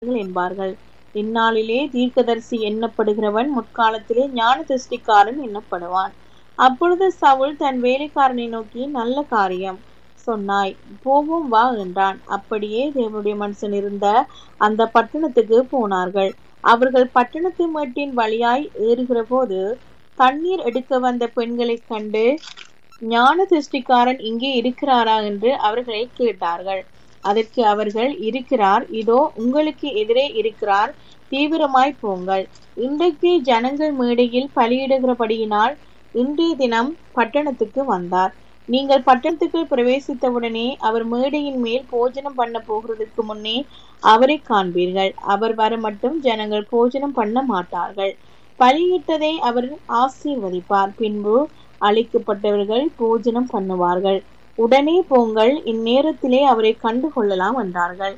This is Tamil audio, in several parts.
என்பார்கள் இந்நாளிலே தீர்க்கதரிசி எண்ணப்படுகிறவன் முற்காலத்திலே ஞான திருஷ்டிக்காரன் எண்ணப்படுவான் அப்பொழுது சவுல் தன் வேலைக்காரனை நோக்கி நல்ல காரியம் சொன்னாய் போவோம் வா என்றான் அப்படியே தேவனுடைய மனுஷன் இருந்த அந்த பட்டணத்துக்கு போனார்கள் அவர்கள் பட்டணத்து மேட்டின் வழியாய் ஏறுகிற போது தண்ணீர் எடுக்க வந்த பெண்களைக் கண்டு ஞான திருஷ்டிக்காரன் இங்கே இருக்கிறாரா என்று அவர்களை கேட்டார்கள் அதற்கு அவர்கள் இருக்கிறார் இதோ உங்களுக்கு எதிரே இருக்கிறார் தீவிரமாய் போங்கள் இன்றைக்கு ஜனங்கள் மேடையில் பலியிடுகிறபடியினால் இன்றைய தினம் பட்டணத்துக்கு வந்தார் நீங்கள் பட்டணத்துக்குள் பிரவேசித்தவுடனே அவர் மேடையின் மேல் போஜனம் பண்ண போகிறதுக்கு முன்னே அவரை காண்பீர்கள் அவர் வர மட்டும் ஜனங்கள் போஜனம் பண்ண மாட்டார்கள் பலியிட்டதை அவர் ஆசீர்வதிப்பார் பின்பு அழைக்கப்பட்டவர்கள் போஜனம் பண்ணுவார்கள் உடனே போங்கள் இந்நேரத்திலே அவரை கண்டு கொள்ளலாம் என்றார்கள்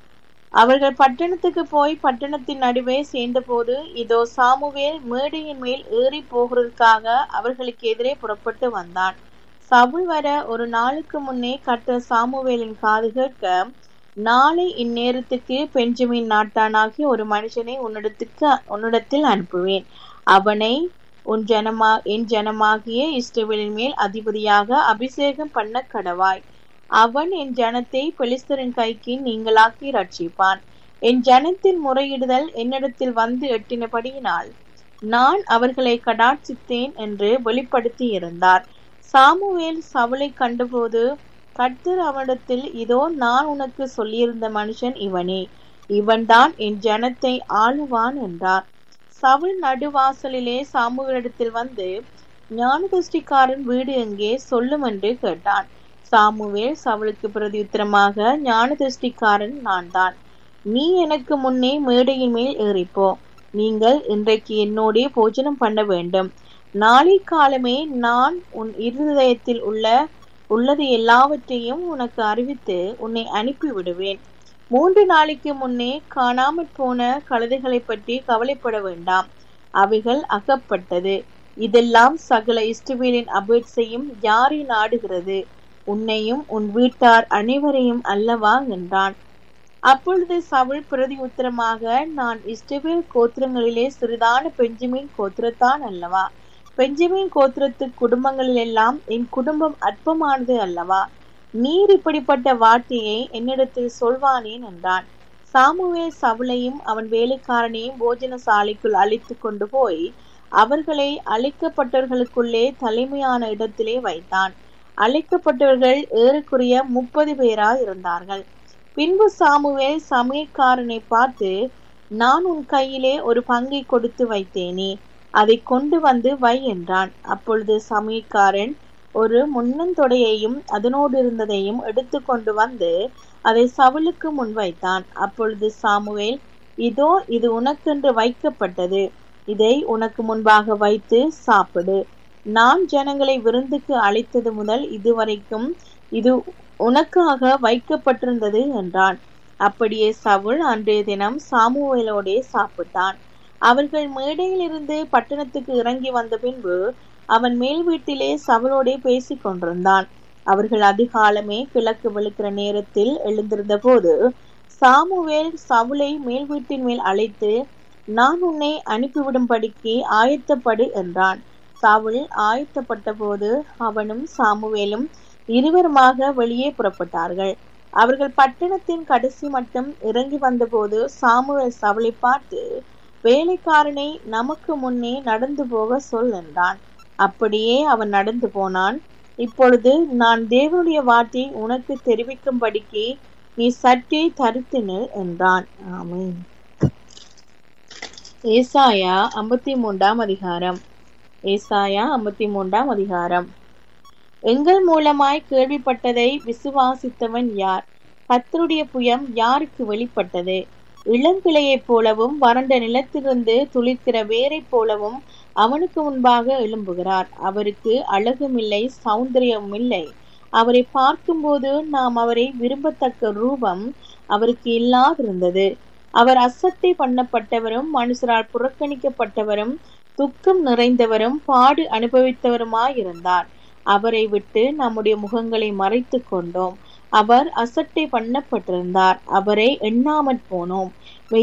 அவர்கள் பட்டணத்துக்கு போய் பட்டணத்தின் நடுவே சேர்ந்தபோது இதோ சாமுவேல் மேடையின் மேல் ஏறி போகிறதுக்காக அவர்களுக்கு எதிரே புறப்பட்டு வந்தான் சவுல் வர ஒரு நாளுக்கு முன்னே கட்ட சாமுவேலின் காது கேட்க நாளை இந்நேரத்துக்கு பெஞ்சமின் நாட்டானாகி ஒரு மனுஷனை உன்னிடத்துக்கு உன்னிடத்தில் அனுப்புவேன் அவனை உன் ஜனமா என் ஜனமாகிய இஸ்ரவேலின் மேல் அதிபதியாக அபிஷேகம் பண்ண கடவாய் அவன் என் ஜனத்தை பெலிஸ்தரின் கைக்கு நீங்களாக்கி ரட்சிப்பான் என் ஜனத்தின் முறையிடுதல் என்னிடத்தில் வந்து எட்டினபடியினால் நான் அவர்களை கடாட்சித்தேன் என்று வெளிப்படுத்தி இருந்தார் சாமுவேல் சவுளை கண்டபோது கர்த்தர் அவனிடத்தில் இதோ நான் உனக்கு சொல்லியிருந்த மனுஷன் இவனே இவன்தான் என் ஜனத்தை ஆளுவான் என்றார் சவுல் நடுவாசலிலே சாமுவேலிடத்தில் வந்து ஞானதிஷ்டிக்காரன் வீடு எங்கே சொல்லும் என்று கேட்டான் சாமுவேல் சவுளுக்கு பிரதியுத்தரமாக ஞானதிஷ்டிக்காரன் நான் தான் நீ எனக்கு முன்னே மேடையின் மேல் ஏறிப்போ நீங்கள் இன்றைக்கு என்னோடே போஜனம் பண்ண வேண்டும் நாளை காலமே நான் உன் இருதயத்தில் உள்ள உள்ளது எல்லாவற்றையும் உனக்கு அறிவித்து உன்னை அனுப்பி விடுவேன் மூன்று நாளைக்கு முன்னே காணாமற் போன கழுதைகளை பற்றி கவலைப்பட வேண்டாம் அவைகள் அகப்பட்டது இதெல்லாம் சகல இஷ்டவேலின் அபேட்சையும் யாரை நாடுகிறது உன்னையும் உன் வீட்டார் அனைவரையும் அல்லவா என்றான் அப்பொழுது சவுள் பிரதி உத்தரமாக நான் இஷ்டவேல் கோத்திரங்களிலே சிறிதான பெஞ்சமின் கோத்திரத்தான் அல்லவா பெஞ்சமின் கோத்திரத்து குடும்பங்களில் எல்லாம் என் குடும்பம் அற்பமானது அல்லவா நீர் இப்படிப்பட்ட வார்த்தையை என்னிடத்தில் சொல்வானேன் என்றான் சாமுவேல் சவுளையும் அவன் வேலைக்காரனையும் போஜன சாலைக்குள் அழைத்து கொண்டு போய் அவர்களை அழைக்கப்பட்டவர்களுக்குள்ளே தலைமையான இடத்திலே வைத்தான் அழைக்கப்பட்டவர்கள் ஏறக்குறைய முப்பது பேராய் இருந்தார்கள் பின்பு சாமுவேல் சமயக்காரனை பார்த்து நான் உன் கையிலே ஒரு பங்கை கொடுத்து வைத்தேனே அதை கொண்டு வந்து வை என்றான் அப்பொழுது சமயக்காரன் ஒரு முன்னந்தொடையையும் அதனோடு இருந்ததையும் எடுத்து கொண்டு வந்து அதை சவுலுக்கு முன் வைத்தான் அப்பொழுது சாமுவேல் இதோ இது உனக்கென்று வைக்கப்பட்டது இதை உனக்கு முன்பாக வைத்து சாப்பிடு நான் ஜனங்களை விருந்துக்கு அழைத்தது முதல் இதுவரைக்கும் இது உனக்காக வைக்கப்பட்டிருந்தது என்றான் அப்படியே சவுல் அன்றைய தினம் சாமுவேலோடே சாப்பிட்டான் அவர்கள் மேடையிலிருந்து பட்டணத்துக்கு இறங்கி வந்த பின்பு அவன் மேல் வீட்டிலே சவுளோடே பேசிக் கொண்டிருந்தான் அவர்கள் அதிகாலமே கிழக்கு வெளுக்கிற நேரத்தில் எழுந்திருந்த போது சாமுவேல் சவுளை மேல் வீட்டின் மேல் அழைத்து நான் உன்னை அனுப்பிவிடும்படிக்கு ஆயத்தப்படு என்றான் சவுல் ஆயத்தப்பட்ட போது அவனும் சாமுவேலும் இருவருமாக வெளியே புறப்பட்டார்கள் அவர்கள் பட்டணத்தின் கடைசி மட்டும் இறங்கி வந்தபோது சாமுவேல் சவுளை பார்த்து வேலைக்காரனை நமக்கு முன்னே நடந்து போக சொல் என்றான் அப்படியே அவன் நடந்து போனான் இப்பொழுது நான் தேவனுடைய வார்த்தை உனக்கு தெரிவிக்கும்படிக்கு நீ சற்றே தரித்து நில் என்றான் ஆமீன் ஏசாயா ஐம்பத்தி மூன்றாம் அதிகாரம் ஏசாயா ஐம்பத்தி மூன்றாம் அதிகாரம் எங்கள் மூலமாய் கேள்விப்பட்டதை விசுவாசித்தவன் யார் கத்தருடைய புயம் யாருக்கு வெளிப்பட்டது இளங்கிளையைப் போலவும் வறண்ட நிலத்திலிருந்து துளிர்க்கிற வேரைப் போலவும் அவனுக்கு முன்பாக எழும்புகிறார் அவருக்கு அழகும் இல்லை சௌந்தரியம் இல்லை அவரை பார்க்கும்போது நாம் அவரை விரும்பத்தக்க ரூபம் அவருக்கு இல்லாதிருந்தது அவர் அசட்டை பண்ணப்பட்டவரும் மனுஷரால் புறக்கணிக்கப்பட்டவரும் துக்கம் நிறைந்தவரும் பாடு அனுபவித்தவருமாயிருந்தார் அவரை விட்டு நம்முடைய முகங்களை மறைத்து கொண்டோம் அவர் அசட்டை பண்ணப்பட்டிருந்தார் அவரை எண்ணாமற் போனோம்